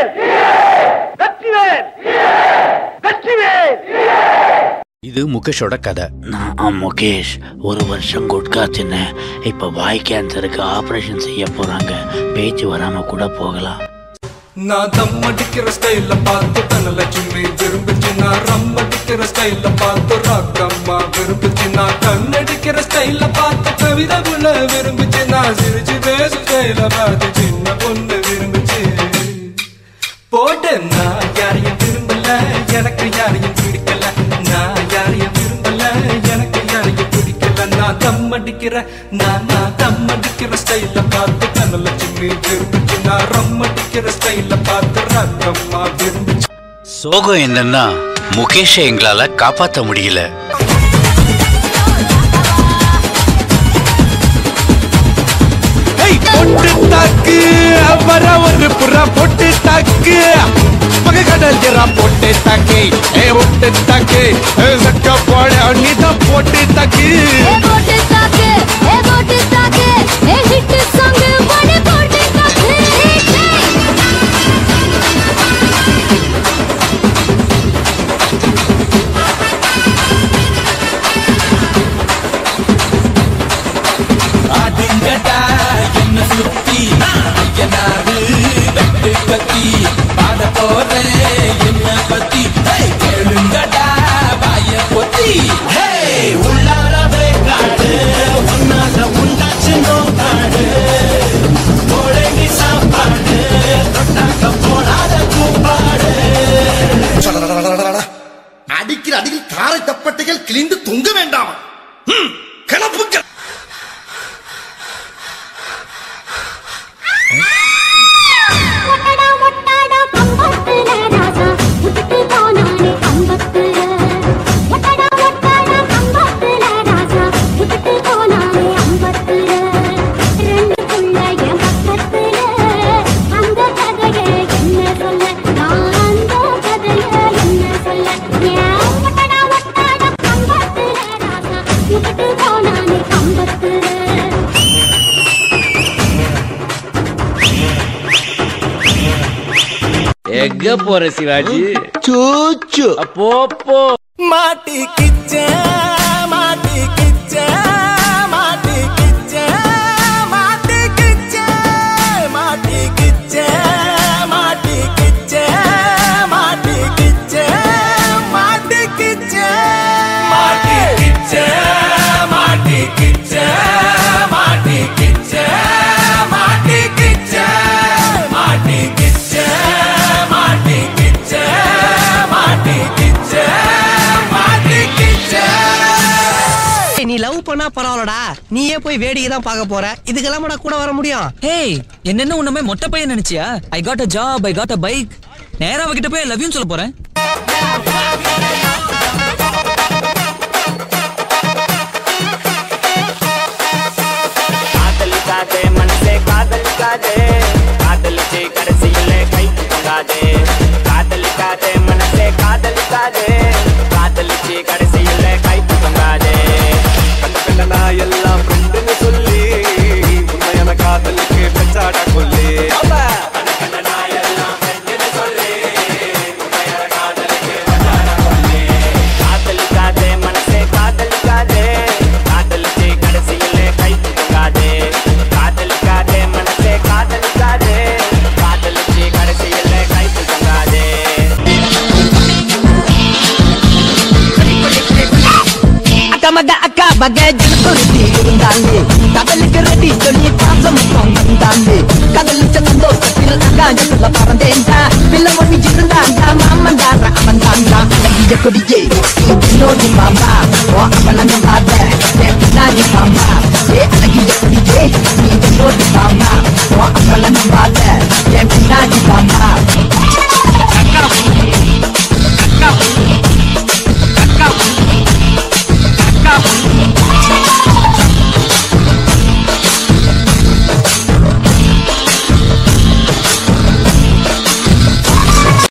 இது முகேஷோட கதை நான் முகேஷ் ஒரு வருஷம் குட்கா தின்னேன் இப்போ வாய் கேன்சருக்கு ஆபரேஷன் செய்ய போறாங்க பேச்சு வராம கூட போகலாம் நான் தம் அடிக்கிற ஸ்டைல பார்த்து தனலட்சுமி விரும்புச்சு நான் ரம் அடிக்கிற ஸ்டைல பார்த்து ராக்கம்மா விரும்புச்சு நான் கண்ணடிக்கிற ஸ்டைல பார்த்து கவிதை புள்ள விரும்புச்சு நான் சிரிச்சு பேசு ஸ்டைல பார்த்து சின்ன பொண்ணு விரும்புச்சு போட்டு நான் யாரையும் விரும்பல எனக்கு யாரையும் பிடிக்கல நான் யாரையும் விரும்பல எனக்கு யாரையும் பிடிக்கல நான் தம் அடிக்கிற நான் நான் தம் அடிக்கிற ஸ்டைல பார்த்து தனலட்சுமி விரும்புச்சு நான் ரம் அடிக்கிற ஸ்டைல பார்த்து ராக்கம்மா விரும்புச்சு சோகம் என்னன்னா முகேஷை எங்களால காப்பாத்த முடியல பொட்டு தாக்கு வர ஒரு புறா பொட்டு தாக்கு பக கடல் ஜரா பொட்டு தாக்கு ஏ ஒட்டு தாக்கு சக்க போட நீதான் போட்டு தாக்கு ஏ போட்டு தாக்கு ஏ போட்டு தாக்கு ஏ ஹிட் சாங் வடி போட்டு தாக்கு ஆடுங்கடா என்ன சுத்தி ஐயனாரு வெட்டு கத்தி பாட போறேன் என்ன பத்தி கேளுங்கடா வாய பொத்தி உள்ளாரவே காடு உன்னால உண்டாச்சு நோக்காடு போடங்கி சாப்பாடு தொட்டாக்க போடாத கூப்பாடு அடிக்கிற அடியில் தாரை தப்பட்டைகள் கிழிந்து தொங்க வேண்டாமா ம், கிளப்புங்கள் மொட்டடா மொட்டடா கம்பத்துல ராஜா விட்டுட்டு போனானே கம்பத்துல மொட்டடா மொட்டடா கம்பத்துல ராஜா விட்டுட்டு போனானே அம்பத்துல ரெண்டு புள்ள என் பக்கத்துல அந்த கதைய என்ன சொல்ல நான் அந்த கதைய என்ன சொல்ல ஏன் மொட்டடா மொட்டடா கம்பத்துல ராஜா விட்டுட்டு போனானே கம்பத்துல எங்க போற சிவாஜி சூச்சு அப்போ போ மாட்டி கிச்ச மாட்டி கிச்ச மாட்டி கிச்ச மாட்டி கிச்ச மாட்டி கிச்ச மாட்டி கிச்ச மாட்டி கிச்ச மாட்டி கிச்ச மாட்டி கிச்ச மாட்டி கிச்ச மாட்டி கிச்ச மாட்டி கிச்ச மாட்டி கிச்ச மாட்டி கிச்ச மாட்டி கிச்ச மாட்டி கிச்ச நீ லவ் பண்ணா பரவாயில்லடா நீயே போய் வேடிக்கை தான் பார்க்க போற இதுக்கெல்லாம் கூட கூட வர முடியும் ஹேய் என்னென்ன உன்ன மொட்டை பையன் நினைச்சியா I got a job I got a bike நேரா அவகிட்ட போய் லவ் யூ சொல்ல போறேன் காதலிக்காதே மனசே காதலிக்காதே காதலிச்சு கடைசியிலே கைக்கு தொங்காதே காதலிக்காதே மனசே காதலிக்காதே காதலிச்சு கடைசியிலே கைக்கு தொங்காதே கண்ட கண்ட நான் எல்லாம் ஃப்ரெண்டுன்னு சொல்லி உண்மையான காதலுக்கு பெச்சாட கொல்லி காதலிக்காதே மனசே காதலிக்காதே காதலிச்சு கடைசியிலே கைக்கு தொங்காதே காதலிக்காதே மனசே காதலிக்காதே காதலிச்சு கடைசியிலே கைக்கு தொங்காதே அக்கா மக அக்கா பக ஜனத்தொருத்தி இருந்தாலே கடலுக்கு ரெடி சொல்லி பாசம் வந்தாலே கடலுக்கு சந்தோஷத்தில் அக்காஞ்சத்துல பறந்தேன்டா பிள்ளை ஒண்ணு இருந்தாண்டா மாமன் தாரா அவன் தாண்டா கொடியே நோடி மாமா ஓ அவன் அந்த